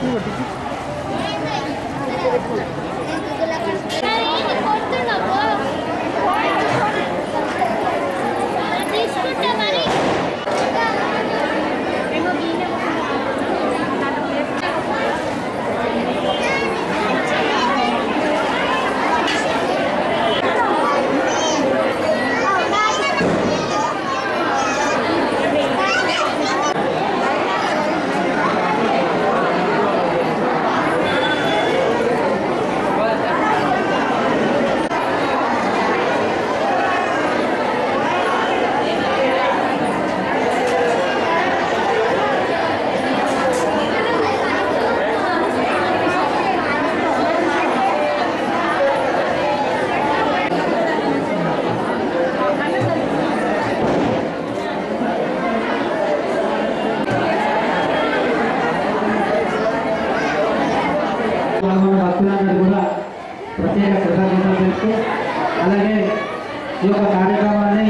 తీసుకుంటా మరి పాల్గొన్న భక్తులందరూ కూడా ప్రత్యేక కృతజ్ఞతలు తెలుపుతూ అలాగే ఈ యొక్క కార్యక్రమాన్ని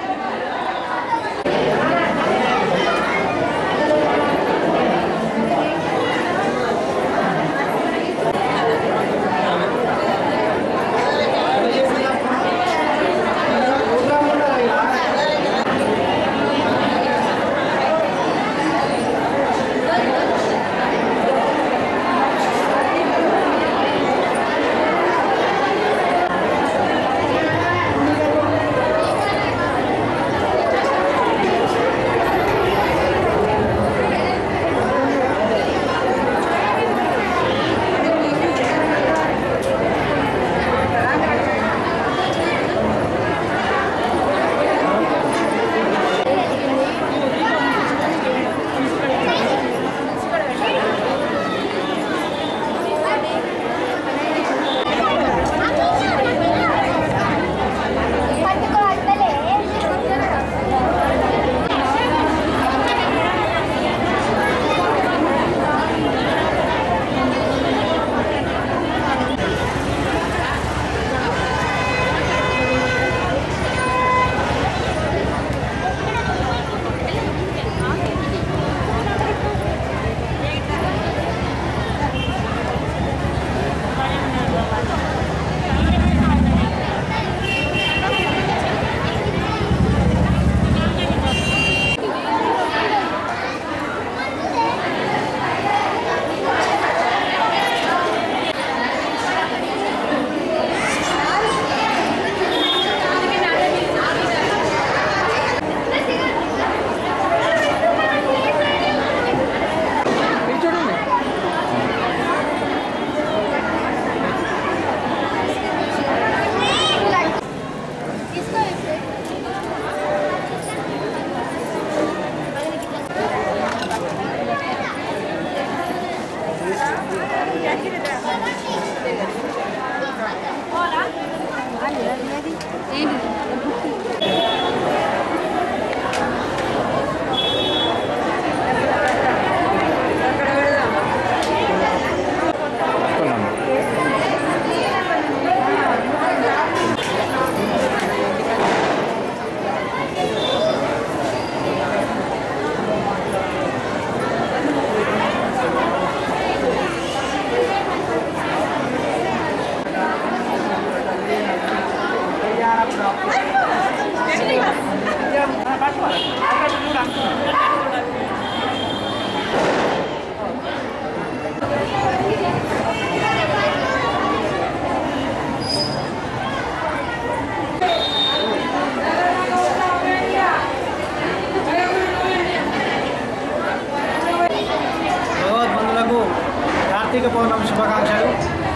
భగవద్బంధులకు కార్తీక పౌర్ణమి శుభాకాంక్షలు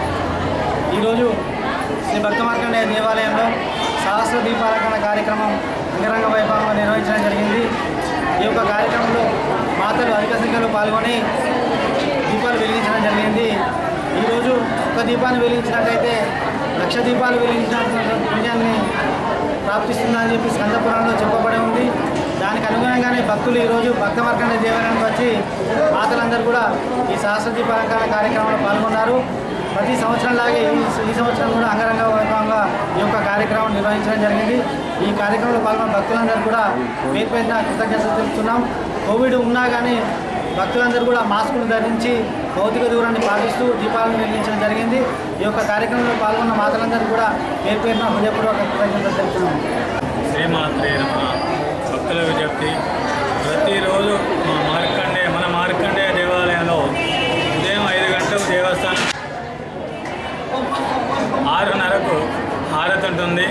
ఈరోజు శ్రీ భక్త మార్కండేయ దేవాలయంలో సహస్ర దీపాలంకరణ కార్యక్రమం అంగరంగ వైభవంగా నిర్వహించడం జరిగింది ఈ యొక్క కార్యక్రమంలో మాతలు అధిక సంఖ్యలో పాల్గొని దీపాలు వెలిగించడం జరిగింది ఈరోజు ఒక దీపాన్ని వెలిగించినట్లయితే లక్ష దీపాలు వెలిగించిన పుణ్యాన్ని ప్రాప్తిస్తుందని చెప్పి స్కంద పురాణంలో చెప్పబడి ఉంది దానికి అనుగుణంగానే భక్తులు ఈరోజు భక్త మార్కండ దేవాలయానికి వచ్చి మాతలందరూ కూడా ఈ సహస్ర దీపాలంకరణ కార్యక్రమంలో పాల్గొన్నారు ప్రతి సంవత్సరంలాగే ఈ ఈ సంవత్సరం కూడా అంగరంగ వైభవంగా ఈ యొక్క కార్యక్రమం నిర్వహించడం జరిగింది ఈ కార్యక్రమంలో పాల్గొన్న భక్తులందరూ కూడా పేరు పేరున కృతజ్ఞతలు తెలుపుతున్నాం కోవిడ్ ఉన్నా కానీ భక్తులందరూ కూడా మాస్కులు ధరించి భౌతిక దూరాన్ని పాటిస్తూ దీపాలను వెలిగించడం జరిగింది ఈ యొక్క కార్యక్రమంలో పాల్గొన్న మాతలందరూ కూడా పేరు పేరున హృదయపూర్వక కృతజ్ఞతలు తెలుపుతున్నాము శ్రీమాత్రే నమ భక్తుల విజ్ఞప్తి ప్రతిరోజు మా మార్కండే మన మార్కండే దేవాలయంలో ఉదయం ఐదు గంటలకు దేవస్థానం ఆరున్నరకు హారతి ఉంటుంది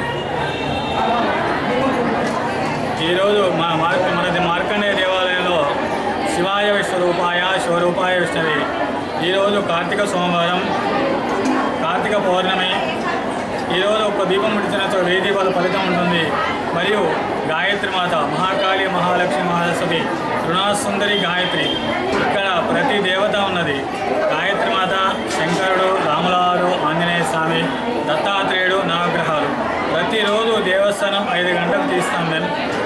ఈరోజు మా మార్క మనది మార్కండేయ దేవాలయంలో శివాయ విశ్వరూపాయ శివరూపాయ విష్ణవి ఈరోజు కార్తీక సోమవారం కార్తీక పౌర్ణమి ఈరోజు ఒక దీపం ముట్టించినతో వెయ్యి దీపాల ఫలితం ఉంటుంది మరియు గాయత్రి మాత మహాకాళి మహాలక్ష్మి మహాసరస్వతి రుణాసుందరి గాయత్రి ఇక్కడ ప్రతి దేవత ఉన్నది గాయత్రి మాత శంకరుడు రాములారు ఆంజనేయ స్వామి దత్తాత్రేయుడు నవగ్రహాలు ప్రతిరోజు దేవస్థానం ఐదు గంటలకు తీస్తాం మేము